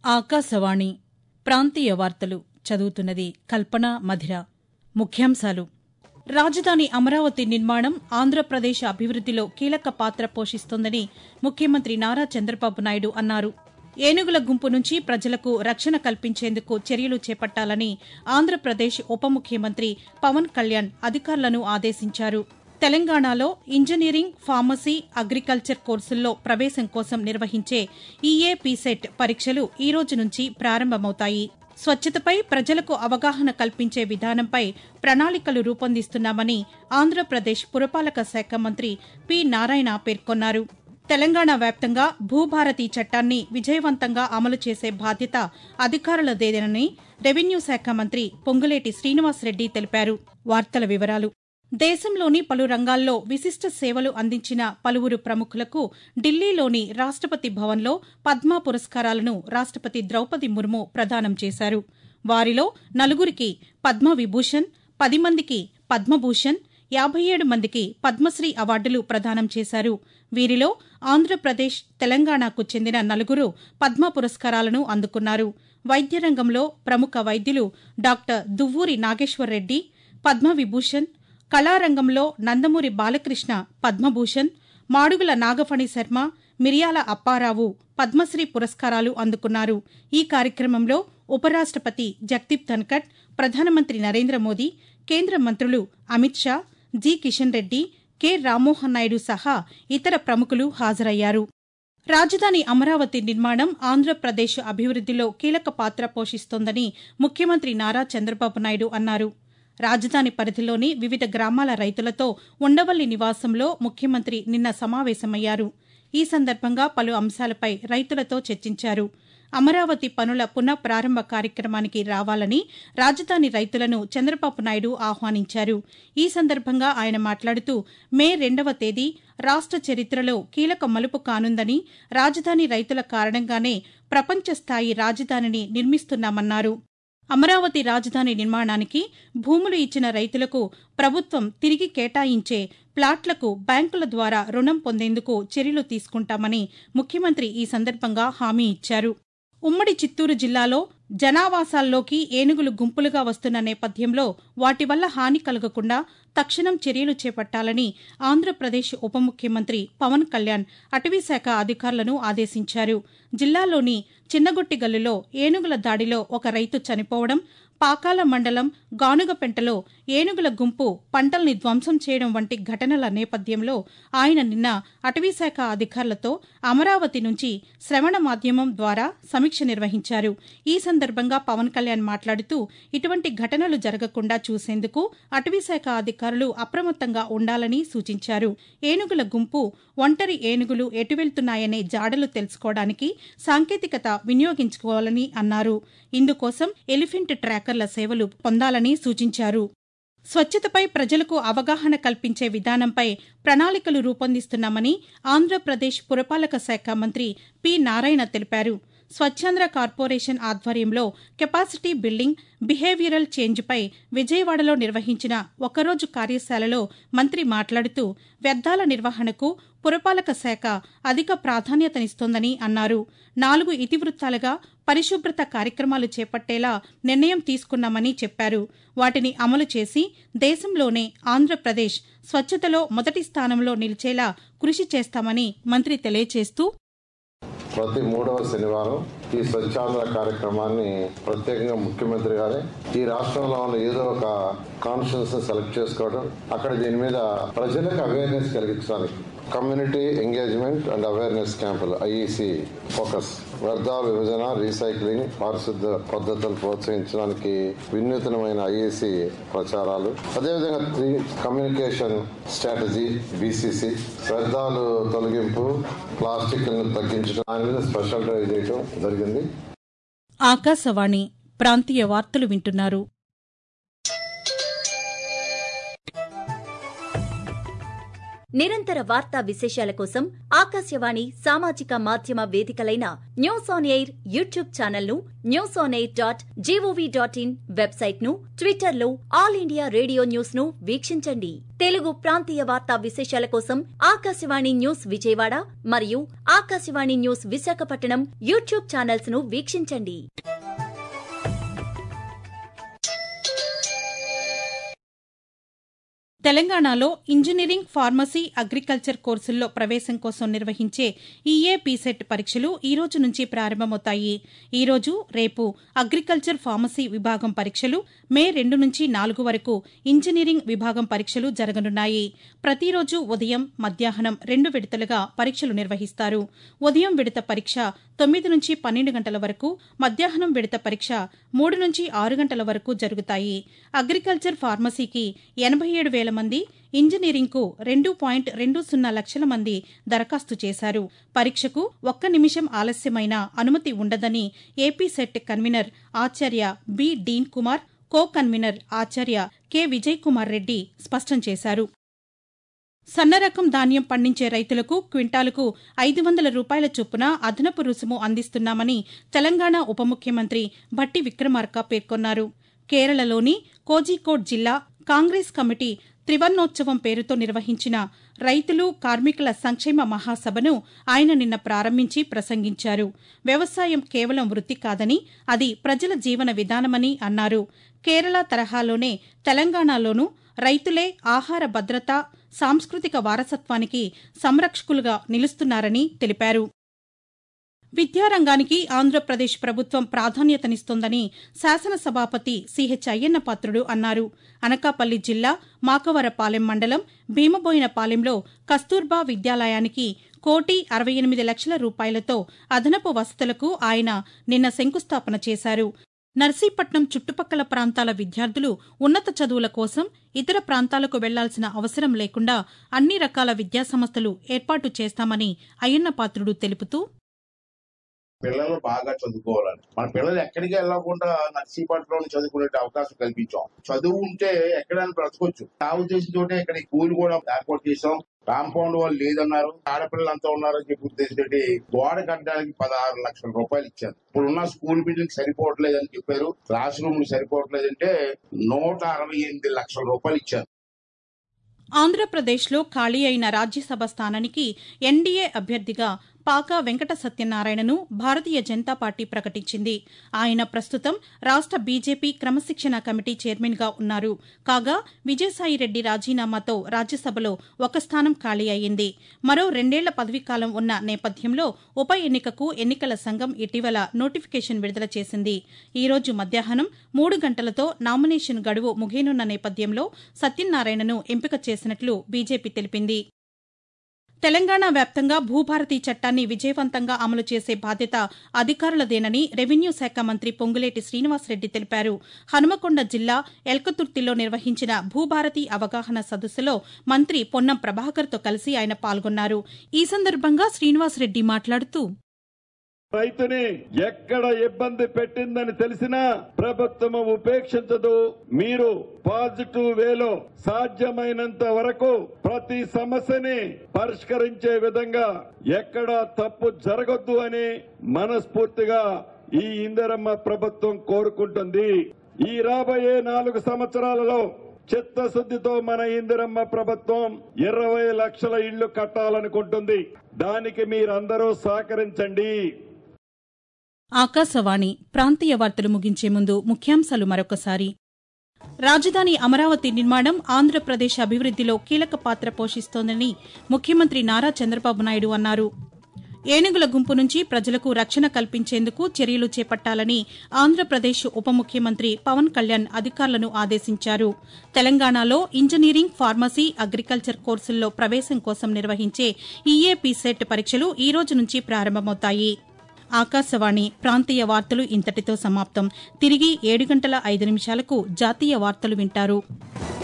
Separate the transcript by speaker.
Speaker 1: ఆకాశవాణి ప్రాంతీయ వార్తలు చదువుతున్నది కల్పన మధిర ముఖ్యాంశాలు రాజధాని అమరావతి నిర్మాణం ఆంధ్రప్రదేశ్ అభివృద్దిలో కీలక పాత్ర పోషిస్తోందని ముఖ్యమంత్రి నారా చంద్రబాబు నాయుడు అన్నారు ఏనుగుల గుంపు నుంచి ప్రజలకు రక్షణ కల్పించేందుకు చర్యలు చేపట్టాలని ఆంధ్రప్రదేశ్ ఉప ముఖ్యమంత్రి పవన్ కళ్యాణ్ అధికారులను ఆదేశించారు తెలంగాణలో ఇంజనీరింగ్ ఫార్మసీ అగ్రికల్చర్ కోర్సుల్లో ప్రవేశం కోసం నిర్వహించే ఈఏపీసెట్ పరీక్షలు ఈ రోజు నుంచి ప్రారంభమవుతాయి స్వచ్ఛతపై ప్రజలకు అవగాహన కల్పించే విధానంపై ప్రణాళికలు రూపొందిస్తున్నామని ఆంధ్రప్రదేశ్ పురపాలక శాఖ మంత్రి పి నారాయణ పేర్కొన్నారు తెలంగాణ వ్యాప్తంగా భూభారతి చట్టాన్ని విజయవంతంగా అమలు చేసే బాధ్యత అధికారులదేనని రెవెన్యూ శాఖ మంత్రి పొంగులేటి శ్రీనివాసరెడ్డి తెలిపారు వార్తల వివరాలు దేశంలోని పలు రంగాల్లో విశిష్ట సేవలు అందించిన పలువురు ప్రముఖులకు ఢిల్లీలోని రాష్టపతి భవన్లో పద్మ పురస్కారాలను రాష్టపతి ద్రౌపది ముర్ము ప్రదానం చేశారు వారిలో నలుగురికి పద్మ విభూషణ్ పది మందికి పద్మభూషణ్ యాబై ఏడు మందికి పద్మశ్రీ అవార్డులు ప్రదానం చేశారు వీరిలో ఆంధ్రప్రదేశ్ తెలంగాణకు చెందిన నలుగురు పద్మ పురస్కారాలను అందుకున్నారు వైద్య రంగంలో ప్రముఖ వైద్యులు డాక్టర్ దువ్వూరి నాగేశ్వరరెడ్డి పద్మవిభూషణ్ కళారంగంలో నందమూరి బాలకృష్ణ పద్మభూషణ్ మాడుగుల నాగఫణి శర్మ మిరియాల అప్పారావు పద్మశ్రీ పురస్కారాలు అందుకున్నారు ఈ కార్యక్రమంలో ఉపరాష్టపతి జగదీప్ ధన్కడ్ ప్రధానమంత్రి నరేంద్ర మోదీ కేంద్ర మంత్రులు అమిత్ షా జి కిషన్ రెడ్డి కె రామ్మోహన్ నాయుడు సహా ఇతర ప్రముఖులు హాజరయ్యారు రాజధాని అమరావతి నిర్మాణం ఆంధ్రప్రదేశ్ అభివృద్దిలో కీలక పాత్ర పోషిస్తోందని ముఖ్యమంత్రి నారా చంద్రబాబు నాయుడు అన్నారు రాజధాని పరిధిలోని వివిధ గ్రామాల రైతులతో ఉండవల్లి నివాసంలో ముఖ్యమంత్రి నిన్న సమావేశమయ్యారు ఈ సందర్భంగా పలు అంశాలపై రైతులతో చర్చించారు అమరావతి పనుల పునః ప్రారంభ కార్యక్రమానికి రావాలని రాజధాని రైతులను చంద్రబాబు నాయుడు ఆహ్వానించారు ఈ సందర్భంగా ఆయన మాట్లాడుతూ మే రెండవ తేదీ రాష్ట చరిత్రలో కీలక మలుపు కానుందని రాజధాని రైతుల కారణంగానే ప్రపంచ స్థాయి రాజధానిని నిర్మిస్తున్నామన్నారు అమరావతి రాజధాని నిర్మాణానికి భూములు ఇచ్చిన రైతులకు ప్రభుత్వం తిరిగి కేటాయించే ప్లాట్లకు బ్యాంకుల ద్వారా రుణం పొందేందుకు చర్యలు తీసుకుంటామని ముఖ్యమంత్రి ఈ సందర్భంగా హామీ ఇచ్చారు ఉమ్మడి చిత్తూరు జిల్లాలో జనావాసాల్లోకి ఏనుగులు గుంపులుగా వస్తున్న నేపథ్యంలో వాటి వల్ల హాని కలగకుండా తక్షణం చర్యలు చేపట్టాలని ఆంధ్రప్రదేశ్ ఉప ముఖ్యమంత్రి పవన్ కళ్యాణ్ అటవీశాఖ అధికారులను ఆదేశించారు జిల్లాలోని చిన్నగొట్టిగల్లులో ఏనుగుల దాడిలో ఒక రైతు చనిపోవడం పాకాల మండలం గానుగపెంటలో ఏనుగుల గుంపు పంటల్ని ధ్వంసం చేయడం వంటి ఘటనల నేపథ్యంలో ఆయన నిన్న అటవీశాఖ అధికారులతో అమరావతి నుంచి శ్రవణ మాధ్యమం ద్వారా సమీక్ష నిర్వహించారు ఈ సందర్భంగా పవన్ కళ్యాణ్ మాట్లాడుతూ ఇటువంటి ఘటనలు జరగకుండా చూసేందుకు అటవీశాఖ అధికారులు అప్రమత్తంగా ఉండాలని సూచించారు ఏనుగుల గుంపు ఒంటరి ఏనుగులు ఎటు వెళ్తున్నాయనే జాడలు తెలుసుకోవడానికి సాంకేతికత వినియోగించుకోవాలని అన్నారు ఇందుకోసం ఎలిఫెంట్ ట్రాకర్ల సేవలు పొందాలని సూచించారు స్వచ్ఛతపై ప్రజలకు అవగాహన కల్పించే విధానంపై ప్రణాళికలు రూపొందిస్తున్నామని ఆంధ్రప్రదేశ్ పురపాలక శాఖ మంత్రి పి నారాయణ తెలిపారు స్వచ్ఛాంధ్ర కార్పొరేషన్ ఆధ్వర్యంలో కెపాసిటీ బిల్డింగ్ బిహేవియరల్ చేంజ్పై విజయవాడలో నిర్వహించిన ఒకరోజు కార్యశాలలో మంత్రి మాట్లాడుతూ వ్యర్థాల నిర్వహణకు పురపాలక శాఖ అధిక ప్రాధాన్యతనిస్తోందని అన్నారు నాలుగు ఇతివృత్తాలుగా పరిశుభ్రత కార్యక్రమాలు చేపట్టేలా నిర్ణయం తీసుకున్నామని చెప్పారు వాటిని అమలు చేసి దేశంలోనే ఆంధ్రప్రదేశ్ స్వచ్ఛతలో మొదటి స్థానంలో నిలిచేలా కృషి చేస్తామని మంత్రి తెలియజేస్తూ
Speaker 2: ప్రతి మూడవ శనివారం ఈ స్వచ్ఛాంధ్ర కార్యక్రమాన్ని ప్రత్యేకంగా ముఖ్యమంత్రి గారే ఈ రాష్ట్రంలో ఉన్న ఏదో ఒక కాన్స్టిట్యూన్స్ సెలెక్ట్ చేసుకోవడం అక్కడ దీని మీద ప్రజలకు అవేర్నెస్ కలిగించడానికి కమ్యూనిటీ ఎంగేజ్మెంట్ అండ్ అవేర్నెస్ క్యాంపులు ఐఈసి ఫోకస్ వ్యర్థాల విభజన రీసైక్లింగ్ పారిశుద్ధ పద్ధతులు ప్రోత్సహించడానికి వినూతనమైన ఐఏసి ప్రచారాలు అదేవిధంగా త్రీ కమ్యూనికేషన్ స్ట్రాటజీ బీసీసీ వ్యర్థాలు తొలగింపు ప్లాస్టిక్ తగ్గించడం దాని మీద స్పెషల్ డ్రైవ్ చేయడం జరిగింది
Speaker 1: ఆకాశవాణి ప్రాంతీయ వార్తలు వింటున్నారు
Speaker 3: నిరంతర వార్తా విశేషాల కోసం ఆకాశవాణి సామాజిక మాధ్యమ వేదికలైన news on air YouTube channel ను news on air dot G O V dot in website ను ట్విట్టర్ లో ఆల్ ఇండియా రేడియో న్యూస్ ను వీక్షించండి తెలుగు ప్రాంతీయ వార్తా విశేషాల కోసం ఆకాశవాణి న్యూస్ విజయవాడ మరియు Akashvani news Visakhapatnam YouTube channels ను వీక్షించండి
Speaker 1: తెలంగాణలో ఇంజనీరింగ్ ఫార్మసీ అగ్రికల్చర్ కోర్సుల్లో ప్రవేశం కోసం నిర్వహించే ఈఏపీ సెట్ పరీక్షలు ఈ రోజు నుంచి ప్రారంభమవుతాయి ఈ రోజు రేపు అగ్రికల్చర్ ఫార్మసీ విభాగం పరీక్షలు మే రెండు నుంచి నాలుగు వరకు ఇంజనీరింగ్ విభాగం పరీక్షలు జరగనున్నాయి ప్రతిరోజు ఉదయం మధ్యాహ్నం రెండు విడతలుగా పరీక్షలు నిర్వహిస్తారు ఉదయం విడత పరీక్ష తొమ్మిది నుంచి పన్నెండు గంటల వరకు మధ్యాహ్నం విడత పరీక్ష మూడు నుంచి ఆరు గంటల వరకు జరుగుతాయి అగ్రికల్చర్ ఫార్మసీకి ఎనభై ఏడు వేల మంది ఇంజనీరింగ్కు రెండు పాయింట్ రెండు సున్నా లక్షల మంది దరఖాస్తు చేశారు పరీక్షకు ఒక్క నిమిషం ఆలస్యమైన అనుమతి ఉండదని ఏపీ సెట్ కన్వీనర్ ఆచార్య B Dean Kumar co convener ఆచార్య కె విజయ్ కుమార్ రెడ్డి స్పష్టం చేశారు సన్నరకం ధాన్యం పండించే రైతులకు క్వింటాలుకు ఐదు వందల రూపాయల చొప్పున అదనపు రుసుము అందిస్తున్నామని తెలంగాణ ఉప ముఖ్యమంత్రి భట్టి విక్రమార్క పేర్కొన్నారు కేరళలోని కోజికోడ్ జిల్లా కాంగ్రెస్ కమిటీ త్రివర్ణోత్సవం పేరుతో నిర్వహించిన రైతులు కార్మికుల సంక్షేమ మహాసభను ఆయన నిన్న ప్రారంభించి ప్రసంగించారు వ్యవసాయం కేవలం వృత్తి కాదని అది ప్రజల జీవన విధానమని అన్నారు కేరళ తరహాలోనే తెలంగాణలోనూ రైతులే ఆహార భద్రత సాంస్కృతిక వారసత్వానికి సంరక్షకులుగా నిలుస్తున్నారని తెలిపారు విద్యారంగానికి ఆంధ్రప్రదేశ్ ప్రభుత్వం ప్రాధాన్యతనిస్తోందని శాసనసభాపతి సిహెచ్ అయ్యన్నపాత్రుడు అన్నారు అనకాపల్లి జిల్లా మాకవరపాలెం మండలం భీమబోయినపాలెంలో కస్తూర్బా విద్యాలయానికి కోటి అరవై ఎనిమిది లక్షల రూపాయలతో అదనపు వసతులకు ఆయన నిన్న శంకుస్థాపన చేశారు నర్సీపట్నం చుట్టుపక్కల ప్రాంతాల విద్యార్థులు ఉన్నత చదువుల కోసం ఇతర ప్రాంతాలకు వెళ్లాల్సిన అవసరం లేకుండా అన్ని రకాల విద్యాసంస్థలు ఏర్పాటు చేస్తామని అయ్యన్నపాత్రుడు తెలుపుతూ
Speaker 4: పిల్లలు బాగా చదువుకోవాలని మన పిల్లలు ఎక్కడికి వెళ్ళకుండా నర్సీపట్నంలో చదువుకునే అవకాశం కల్పించాం చదువు ఉంటే ఎక్కడైనా బ్రతకొచ్చు నా ఉద్దేశంతో ఇక్కడ కూలి కూడా ఏర్పాటు చేసాం కాంపౌండ్ వాళ్ళు లేదన్నారు ఆడపిల్లలు అంతా ఉన్నారని చెప్పి ఉద్దేశంతో గోడ కట్టడానికి పదహారు లక్షల రూపాయలు ఇచ్చారు ఇప్పుడున్న స్కూల్ బిల్డింగ్ సరిపోవట్లేదని చెప్పారు క్లాస్ రూమ్లు సరిపోవట్లేదంటే నూట అరవై ఎనిమిది లక్షల రూపాయలు ఇచ్చారు
Speaker 1: ఆంధ్రప్రదేశ్లో ఖాళీ అయిన రాజ్యసభ స్థానానికి ఎన్డీఏ అభ్యర్థిగా పాకా వెంకట సత్యనారాయణను భారతీయ జనతా పార్టీ ప్రకటించింది ఆయన ప్రస్తుతం రాష్ట బీజేపీ క్రమశిక్షణ కమిటీ చైర్మన్గా ఉన్నారు కాగా విజయసాయిరెడ్డి రాజీనామాతో రాజ్యసభలో ఒక స్థానం ఖాళీ అయ్యింది మరో రెండేళ్ల పదవీకాలం ఉన్న నేపథ్యంలో ఉప ఎన్నికకు ఎన్నికల సంఘం ఇటీవల నోటిఫికేషన్ విడుదల చేసింది ఈ రోజు మధ్యాహ్నం మూడు గంటలతో నామినేషన్ గడువు ముగియనున్న నేపథ్యంలో సత్యనారాయణను ఎంపిక చేసినట్లు బీజేపీ తెలిపింది తెలంగాణ వ్యాప్తంగా భూభారతి చట్టాన్ని విజయవంతంగా అమలు చేసే బాధ్యత అధికారులదేనని రెవెన్యూ శాఖ మంత్రి పొంగులేటి శ్రీనివాసరెడ్డి తెలిపారు హనుమకొండ జిల్లా ఎల్కతుర్తిలో నిర్వహించిన భూభారతి అవగాహన సదస్సులో మంత్రి పొన్నం ప్రభాకర్తో కలిసి ఆయన పాల్గొన్నారు ఈ సందర్భంగా శ్రీనివాసరెడ్డి మాట్లాడుతూ
Speaker 5: రైతుని ఎక్కడ ఇబ్బంది పెట్టిందని తెలిసినా ప్రభుత్వం ఉపేక్షించదు మీరు పాజిటివ్ వేలో సాధ్యమైనంత వరకు ప్రతి సమస్యని పరిష్కరించే విధంగా ఎక్కడ తప్పు జరగొద్దు అని మనస్ఫూర్తిగా ఈ ఇందిరమ్మ ప్రభుత్వం కోరుకుంటుంది ఈ రాబోయే నాలుగు సంవత్సరాలలో చిత్తశుద్దితో మన ఇందిరమ్మ ప్రభుత్వం ఇరవై లక్షల ఇళ్లు కట్టాలనుకుంటుంది దానికి మీరందరూ సహకరించండి
Speaker 1: ఆకాశవాణి ప్రాంతీయ వార్తలు ముగించే ముందు ముఖ్యాంశాలు మరొకసారి రాజధాని అమరావతి నిర్మాణం ఆంధ్రప్రదేశ్ అభివృద్దిలో కీలక పాత్ర పోషిస్తోందని ముఖ్యమంత్రి నారా చంద్రబాబు నాయుడు అన్నారు ఏనుగుల గుంపు నుంచి ప్రజలకు రక్షణ కల్పించేందుకు చర్యలు చేపట్టాలని ఆంధ్రప్రదేశ్ ఉప ముఖ్యమంత్రి పవన్ కళ్యాణ్ అధికారులను ఆదేశించారు తెలంగాణలో ఇంజనీరింగ్ ఫార్మసీ అగ్రికల్చర్ కోర్సుల్లో ప్రవేశం కోసం నిర్వహించే ఈఏపీ సెట్ పరీక్షలు ఈ రోజు నుంచి ప్రారంభమవుతాయి ఆకాశవాణి ప్రాంతీయ వార్తలు ఇంతటితో సమాప్తం తిరిగి ఏడు గంటల ఐదు నిమిషాలకు జాతీయ వార్తలు వింటారు